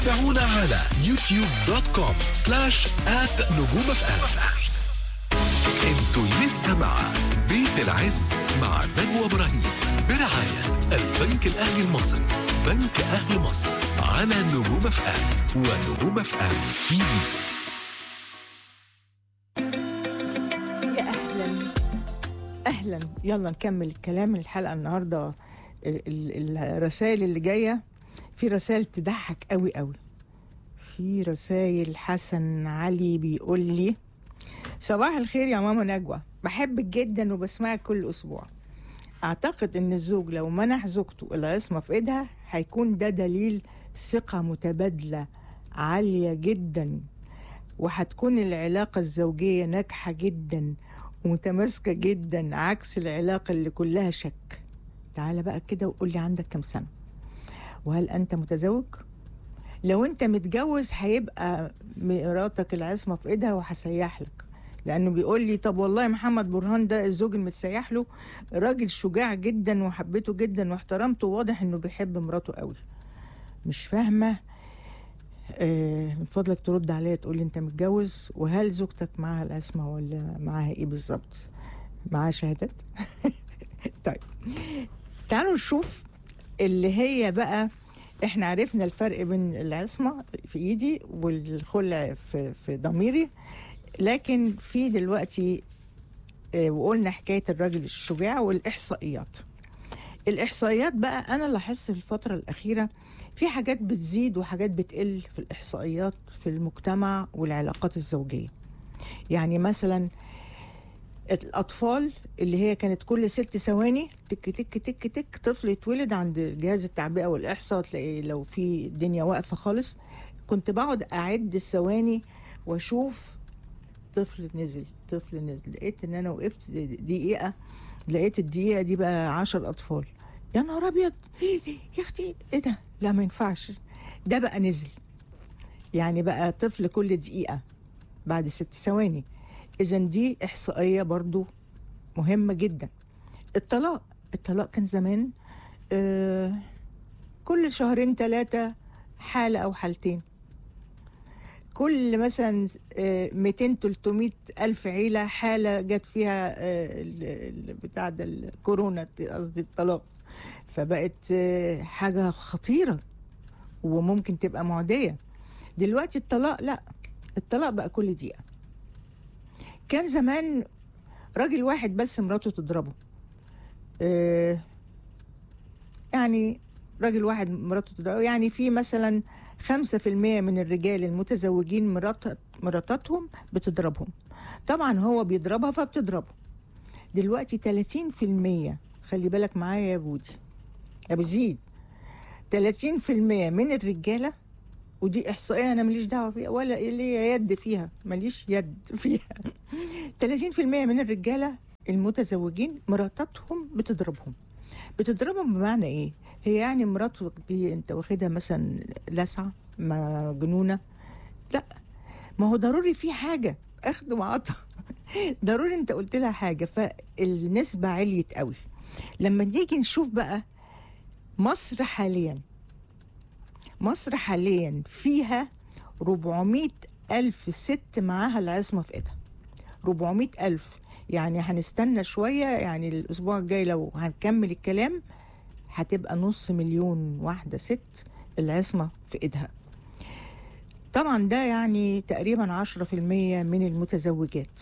تابعونا على يوتيوب دوت كوم سلاش آت نجوم اف ام انتوا لسه مع بيت العز مع نجوى ابراهيم برعاية البنك الاهلي المصري بنك اهل مصر على نجوم اف ام ونجوم اف ام تي في يا اهلا اهلا يلا نكمل الكلام الحلقه النهارده ال- ال- الرسائل اللي جايه في رسائل تضحك قوي قوي في رسائل حسن علي بيقول لي صباح الخير يا ماما نجوى بحبك جدا وبسمعك كل اسبوع اعتقد ان الزوج لو منح زوجته العصمه في ايدها هيكون ده دليل ثقه متبادله عاليه جدا وهتكون العلاقة الزوجية ناجحة جدا ومتماسكة جدا عكس العلاقة اللي كلها شك تعال بقى كده وقول لي عندك كم سنة وهل أنت متزوج؟ لو أنت متجوز هيبقى مراتك العصمة في إيدها وهسيح لك لأنه بيقول لي طب والله محمد برهان ده الزوج المتسيح له راجل شجاع جدا وحبيته جدا واحترمته واضح إنه بيحب مراته قوي مش فاهمة آه، من فضلك ترد عليا تقول لي انت متجوز وهل زوجتك معاها العصمه ولا معاها ايه بالظبط معاها شهادات طيب تعالوا نشوف اللي هي بقى احنا عرفنا الفرق بين العصمه في ايدي والخلع في في ضميري لكن في دلوقتي آه، وقلنا حكايه الراجل الشجاع والاحصائيات الاحصائيات بقى انا لاحظت في الفتره الاخيره في حاجات بتزيد وحاجات بتقل في الاحصائيات في المجتمع والعلاقات الزوجيه يعني مثلا الاطفال اللي هي كانت كل ست ثواني تك تك تك تك طفل يتولد عند جهاز التعبئه والاحصاء تلاقي لو في الدنيا واقفه خالص كنت بقعد اعد الثواني واشوف طفل نزل طفل نزل لقيت ان انا وقفت دقيقه لقيت الدقيقه دي بقى عشر اطفال يا نهار ابيض يا اختي ايه ده لا ما ينفعش ده بقى نزل يعني بقى طفل كل دقيقه بعد ست ثواني اذا دي احصائيه برضو مهمه جدا الطلاق الطلاق كان زمان آه كل شهرين ثلاثه حاله او حالتين كل مثلا آه، 200 300 الف عيله حاله جت فيها آه، ال- ال- بتاع ده الكورونا قصدي الطلاق فبقت آه، حاجه خطيره وممكن تبقى معديه دلوقتي الطلاق لا الطلاق بقى كل دقيقه كان زمان راجل واحد بس مراته تضربه آه، يعني راجل واحد مراته تضربه يعني في مثلا خمسة في المية من الرجال المتزوجين مرات مراتاتهم بتضربهم طبعا هو بيضربها فبتضربه دلوقتي تلاتين في المية خلي بالك معايا يا بودي يا بزيد تلاتين في المية من الرجالة ودي إحصائية أنا ماليش دعوة بيها ولا ليا يد فيها ماليش يد فيها تلاتين في المية من الرجالة المتزوجين مراتاتهم بتضربهم بتضربهم بمعنى ايه هي يعني مراتك دي انت واخدها مثلا لسعة مجنونة لا ما هو ضروري في حاجة اخد وعطا ضروري انت قلت لها حاجة فالنسبة عليت قوي لما نيجي نشوف بقى مصر حاليا مصر حاليا فيها 400 ألف ست معاها العصمة في إيدها 400 ألف يعني هنستنى شوية يعني الأسبوع الجاي لو هنكمل الكلام هتبقى نص مليون واحدة ست العصمة في إيدها طبعا ده يعني تقريبا عشرة في المية من المتزوجات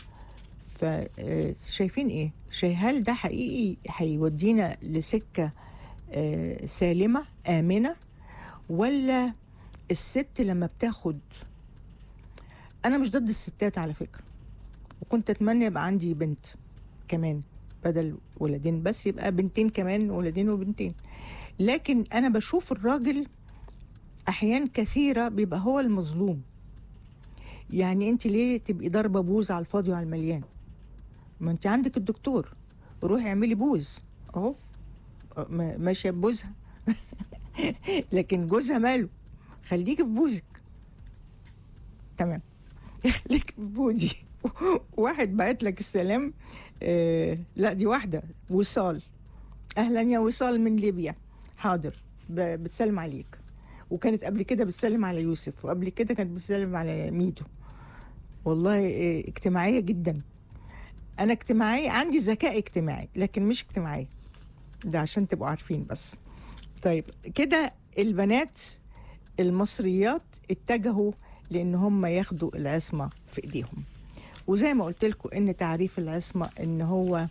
فشايفين ايه شايف هل ده حقيقي هيودينا لسكة آه، سالمة آمنة ولا الست لما بتاخد أنا مش ضد الستات على فكرة وكنت أتمنى يبقى عندي بنت كمان بدل ولدين بس يبقى بنتين كمان ولدين وبنتين لكن أنا بشوف الراجل أحيان كثيرة بيبقى هو المظلوم يعني أنت ليه تبقي ضاربة بوز على الفاضي وعلى المليان ما أنت عندك الدكتور روحي اعملي بوز أهو ما- ماشية ببوزها لكن جوزها ماله خليكي في بوزك تمام خليك في بودي واحد بعت لك السلام آه لا دي واحدة وصال أهلا يا وصال من ليبيا حاضر ب- بتسلم عليك وكانت قبل كده بتسلم على يوسف وقبل كده كانت بتسلم على ميدو والله إيه، اجتماعيه جدا انا اجتماعيه عندي ذكاء اجتماعي لكن مش اجتماعيه ده عشان تبقوا عارفين بس طيب كده البنات المصريات اتجهوا لان هم ياخدوا العصمه في ايديهم وزي ما قلت لكم ان تعريف العصمه ان هو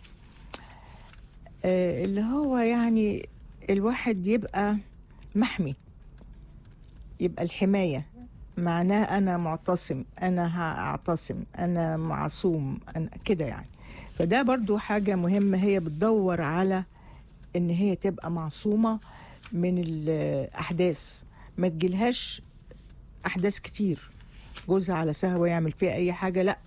آه، اللي هو يعني الواحد يبقى محمي يبقى الحمايه معناه انا معتصم انا هاعتصم انا معصوم انا كده يعني فده برضو حاجه مهمه هي بتدور على ان هي تبقى معصومه من الاحداث ما تجيلهاش احداث كتير جوزها على سهوه يعمل فيها اي حاجه لا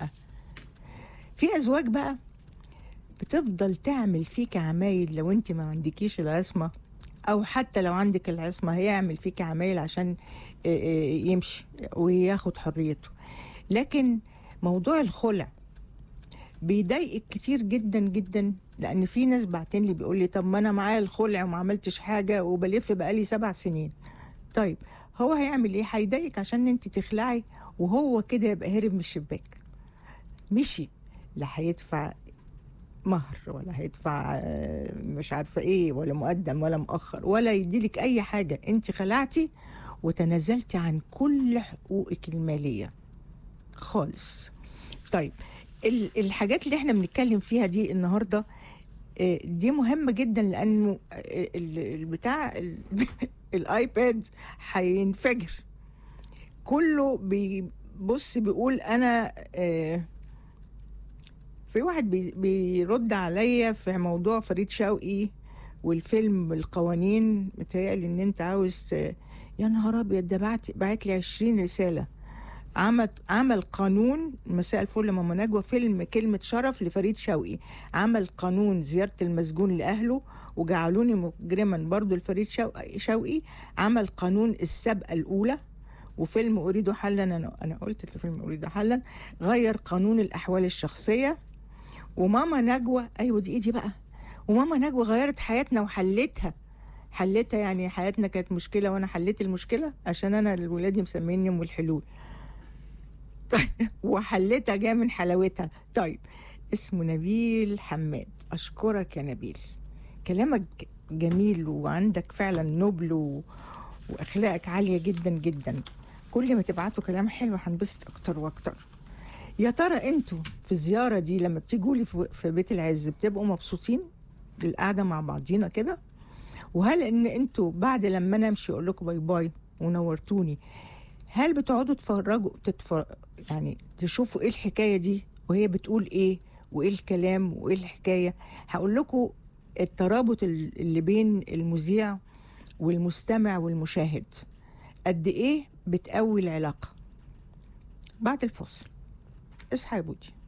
في ازواج بقى بتفضل تعمل فيك عمايل لو انت ما عندكيش العصمه او حتى لو عندك العصمه هيعمل فيك عمايل عشان آه، آه، يمشي وياخد حريته لكن موضوع الخلع بيضايقك كتير جدا جدا لان في ناس بعتين لي بيقول لي طب ما انا معايا الخلع وما عملتش حاجه وبلف بقالي سبع سنين طيب هو هيعمل ايه هيضايقك عشان انت تخلعي وهو كده يبقى هرب من الشباك مشي لا هيدفع مهر ولا هيدفع آه، مش عارفه ايه ولا مقدم ولا مؤخر ولا يديلك اي حاجه انت خلعتي وتنازلتي عن كل حقوقك الماليه خالص طيب ال- الحاجات اللي احنا بنتكلم فيها دي النهارده آه، دي مهمه جدا لانه آه، ال- البتاع ال- الايباد هينفجر كله بيبص بيقول انا آه، في واحد بي- بيرد عليا في موضوع فريد شوقي والفيلم القوانين متهيألي ان انت عاوز ت- يا نهار ابيض ده بعت بعت لي 20 رساله عمل عمل قانون مساء الفل يا ماما نجوى فيلم كلمة شرف لفريد شوقي عمل قانون زيارة المسجون لأهله وجعلوني مجرما برضو لفريد شوقي, شوقي عمل قانون السابقة الأولى وفيلم أريد حلا أنا, أنا قلت الفيلم أريد حلا غير قانون الأحوال الشخصية وماما نجوى أيوة دي إيه دي بقى وماما نجوى غيرت حياتنا وحلتها حلتها يعني حياتنا كانت مشكلة وأنا حليت المشكلة عشان أنا الولاد مسميني أم الحلول وحلتها جايه من حلاوتها طيب اسمه نبيل حماد اشكرك يا نبيل كلامك جميل وعندك فعلا نبل و... واخلاقك عاليه جدا جدا كل ما تبعتوا كلام حلو هنبسط اكتر واكتر يا ترى انتوا في الزياره دي لما بتيجوا لي في في بيت العز بتبقوا مبسوطين القعده مع بعضينا كده وهل ان انتوا بعد لما انا امشي اقول لكم باي باي ونورتوني هل بتقعدوا تتفرجوا تتفر... يعني تشوفوا ايه الحكايه دي وهي بتقول ايه وايه الكلام وايه الحكايه هقول لكم الترابط ال- اللي بين المذيع والمستمع والمشاهد قد ايه بتقوي العلاقه بعد الفاصل اصحى يا بودي